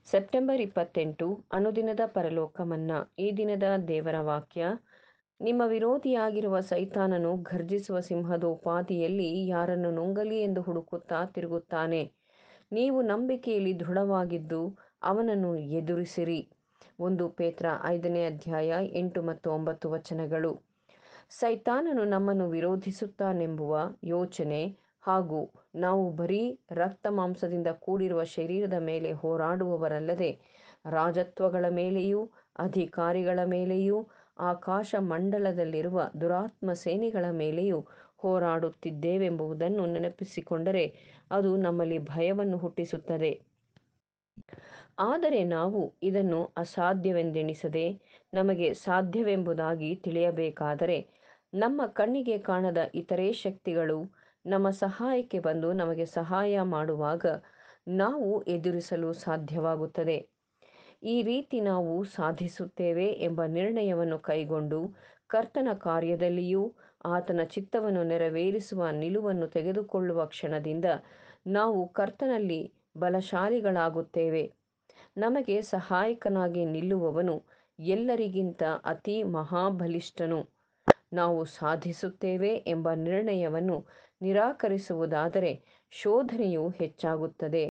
September ಇಪ್ಪತ್ತೆಂಟು ಅನುದಿನದ ಪರಲೋಕ ಮನ್ನಾ ಈ ದಿನದ ದೇವರ ವಾಕ್ಯ ನಿಮ್ಮ ವಿರೋಧಿಯಾಗಿರುವ ಸೈತಾನನು ಘರ್ಜಿಸುವ ಸಿಂಹದೋಪಾದಿಯಲ್ಲಿ ಯಾರನ್ನು ನುಂಗಲಿ ಎಂದು ಹುಡುಕುತ್ತಾ ತಿರುಗುತ್ತಾನೆ ನೀವು ನಂಬಿಕೆಯಲ್ಲಿ ದೃಢವಾಗಿದ್ದು ಅವನನ್ನು ಎದುರಿಸಿರಿ ಒಂದು ಪೇತ್ರ ಐದನೇ ಅಧ್ಯಾಯ ಎಂಟು ಮತ್ತು ಒಂಬತ್ತು ವಚನಗಳು ಸೈತಾನನು ನಮ್ಮನ್ನು ವಿರೋಧಿಸುತ್ತಾನೆಂಬುವ ಯೋಚನೆ ಹಾಗೂ ನಾವು ಬರೀ ರಕ್ತ ಮಾಂಸದಿಂದ ಕೂಡಿರುವ ಶರೀರದ ಮೇಲೆ ಹೋರಾಡುವವರಲ್ಲದೆ ರಾಜತ್ವಗಳ ಮೇಲೆಯೂ ಅಧಿಕಾರಿಗಳ ಮೇಲೆಯೂ ಆಕಾಶ ಮಂಡಲದಲ್ಲಿರುವ ದುರಾತ್ಮ ಸೇನೆಗಳ ಮೇಲೆಯೂ ಹೋರಾಡುತ್ತಿದ್ದೇವೆಂಬುದನ್ನು ನೆನಪಿಸಿಕೊಂಡರೆ ಅದು ನಮ್ಮಲ್ಲಿ ಭಯವನ್ನು ಹುಟ್ಟಿಸುತ್ತದೆ ಆದರೆ ನಾವು ಇದನ್ನು ಅಸಾಧ್ಯವೆಂದೆಣಿಸದೆ ನಮಗೆ ಸಾಧ್ಯವೆಂಬುದಾಗಿ ತಿಳಿಯಬೇಕಾದರೆ ನಮ್ಮ ಕಣ್ಣಿಗೆ ಕಾಣದ ಇತರೆ ಶಕ್ತಿಗಳು ನಮ್ಮ ಸಹಾಯಕ್ಕೆ ಬಂದು ನಮಗೆ ಸಹಾಯ ಮಾಡುವಾಗ ನಾವು ಎದುರಿಸಲು ಸಾಧ್ಯವಾಗುತ್ತದೆ ಈ ರೀತಿ ನಾವು ಸಾಧಿಸುತ್ತೇವೆ ಎಂಬ ನಿರ್ಣಯವನ್ನು ಕೈಗೊಂಡು ಕರ್ತನ ಕಾರ್ಯದಲ್ಲಿಯೂ ಆತನ ಚಿತ್ತವನ್ನು ನೆರವೇರಿಸುವ ನಿಲುವನ್ನು ತೆಗೆದುಕೊಳ್ಳುವ ಕ್ಷಣದಿಂದ ನಾವು ಕರ್ತನಲ್ಲಿ ಬಲಶಾಲಿಗಳಾಗುತ್ತೇವೆ ನಮಗೆ ಸಹಾಯಕನಾಗಿ ನಿಲ್ಲುವವನು ಎಲ್ಲರಿಗಿಂತ ಅತಿ ಮಹಾಬಲಿಷ್ಠನು ನಾವು ಸಾಧಿಸುತ್ತೇವೆ ಎಂಬ ನಿರ್ಣಯವನ್ನು ನಿರಾಕರಿಸುವುದಾದರೆ ಶೋಧನೆಯು ಹೆಚ್ಚಾಗುತ್ತದೆ